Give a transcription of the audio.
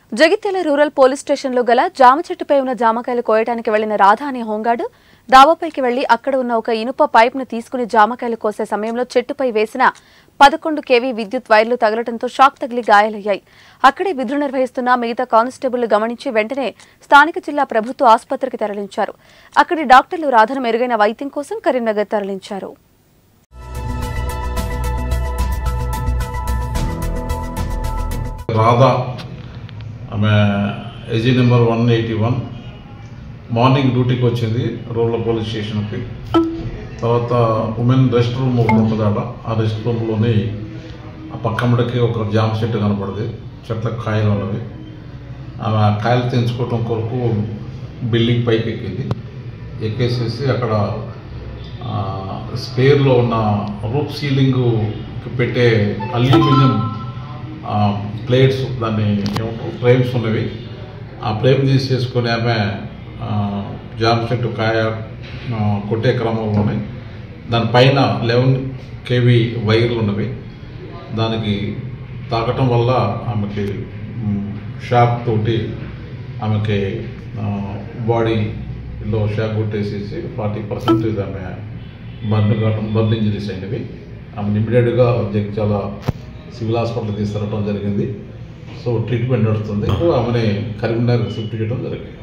Jagtial rural police స్టేషన్లో గల జామ చెట్టుపై ఉన్న జామకాయలు కోయటానికి వెళ్లిన రాధా అనే హోంగార్డు డాబాపైకి వెళ్లి అక్కడ ఉన్న ఒక ఇనుప పైప్ను తీసుకుని జామకాయలు కోసే సమయంలో చెట్టుపై వేసిన పదకొండు కేవీ విద్యుత్ వైర్లు తగలటంతో షాక్ తగిలి గాయాలయ్యాయి అక్కడే విధులు నిర్వహిస్తున్న మిగతా కానిస్టేబుల్ గమనించి వెంటనే స్థానిక జిల్లా ప్రభుత్వ ఆసుపత్రికి తరలించారు అక్కడి డాక్టర్లు రాధను మెరుగైన వైద్యం కోసం కరీంనగర్ తరలించారు రాధా ఆమె AG number one eighty one morning డ్యూటీకి వచ్చింది రూరల్ పోలీస్ స్టేషన్కి తర్వాత ఉమెన్ రెస్ట్ రూమ్ ఒకటి ఉంటుంది ఆడ ఆ రెస్ట్ రూమ్లోని ఆ పక్కమ్మడికి ఒక జామ చెట్టు కనపడింది చెట్లకు కాయలు ఉన్నవి ఆమె ఆ కాయలు తెంచుకోవటం కొరకు బిల్డింగ్ పైకి ఎక్కింది ఎక్కేసేసి అక్కడ ఆ, స్పేర్లో ఉన్న రూప్ సీలింగ్ పెట్టే అల్యూమినియం ఆ, ప్లేట్స్ దాన్ని ఏమంటారు ఫ్రేమ్స్ ఉన్నవి ఆ ఫ్రేమ్ తీసేసుకొని ఆమె ఆ, జామ చెట్టు కాయ ఆ, కొట్టే క్రమంలోనే దానిపైన లెవెన్ కేవీ వైర్లు ఉన్నవి దానికి తాకటం వల్ల ఆమెకి మ్, షాక్ తోటి ఆమెకి ఆ, బాడీలో షాక్ కొట్టేసేసి ఫార్టీ పర్సెంటేజ్ ఆమె బర్న్ కావటం బర్న్ ఇంజరీస్ అయినవి ఆమె ఇమీడియట్గా జగిత్యాల సివిల్ హాస్పిటల్ తీసుకురావడం జరిగింది సో ట్రీట్మెంట్ నడుస్తుంది ఆమెని కరీంనగర్ షిఫ్ట్ చేయడం జరిగింది